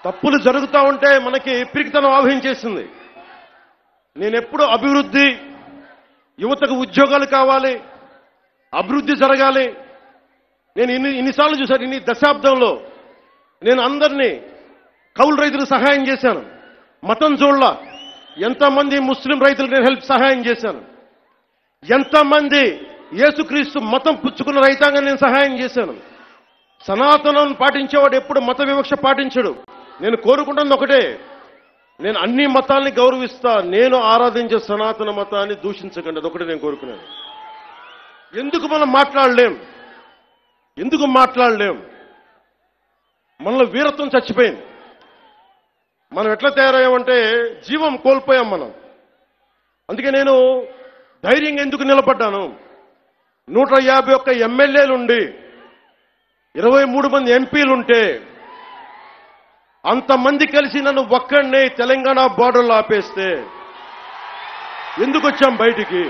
తప్పులు జరుగుతూ ఉంటే మనకి పిరికితనం ఆవహించేసింది నేను ఎప్పుడు అభివృద్ధి యువతకు ఉద్యోగాలు కావాలి అభివృద్ధి జరగాలి నేను ఇన్ని ఇన్నిసార్లు చూశాను ఇన్ని దశాబ్దంలో నేను అందరినీ కౌలు రైతులకు సహాయం చేశాను మతం చూడలా ఎంతమంది ముస్లిం రైతులకు నేను హెల్ప్ సహాయం చేశాను ఎంతమంది యేసుక్రీస్తు మతం పుచ్చుకున్న రైతాంగం నేను సహాయం చేశాను సనాతనం పాటించేవాడు ఎప్పుడు మత వివక్ష పాటించడు నేను కోరుకుంటున్నది ఒకటే నేను అన్ని మతాల్ని గౌరవిస్తా నేను ఆరాధించే సనాతన మతాన్ని దూషించకండి అదొకటి నేను కోరుకున్నాను ఎందుకు మనం మాట్లాడలేం ఎందుకు మాట్లాడలేం మనలో వీరత్వం చచ్చిపోయింది మనం ఎట్లా తయారయ్యామంటే జీవం కోల్పోయాం మనం అందుకే నేను ధైర్యంగా ఎందుకు నిలబడ్డాను నూట యాభై ఒక్క ఎమ్మెల్యేలుండి ఇరవై మూడు మంది ఎంపీలుంటే అంతమంది కలిసి నన్ను ఒక్కడినే తెలంగాణ బార్డర్లో ఆపేస్తే ఎందుకు వచ్చాం బయటికి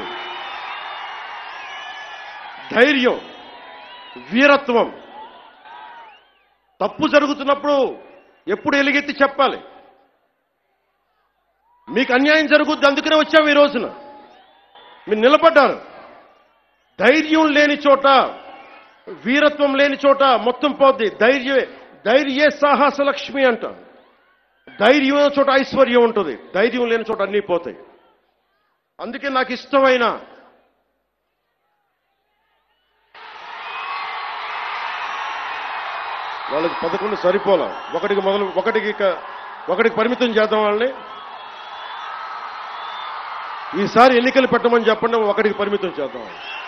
ధైర్యం వీరత్వం తప్పు జరుగుతున్నప్పుడు ఎప్పుడు ఎలుగెత్తి చెప్పాలి మీకు అన్యాయం జరుగుద్ది అందుకనే వచ్చాం ఈ రోజున మీరు నిలబడ్డారు ధైర్యం లేని చోట వీరత్వం లేని చోట మొత్తం పోద్ది ధైర్య ధైర్యే సాహస లక్ష్మి అంట ధైర్యం ఉన్న చోట ఐశ్వర్యం ఉంటుంది ధైర్యం లేని చోట అన్నీ పోతాయి అందుకే నాకు ఇష్టమైన వాళ్ళకి పదకొండు సరిపోలా ఒకటికి మొదలు ఒకటికి ఇక- ఒకటికి పరిమితం చేద్దాం వాళ్ళని ఈసారి ఎన్నికలు పెట్టమని చెప్పండి ఒకటికి పరిమితం చేద్దాం వాళ్ళని.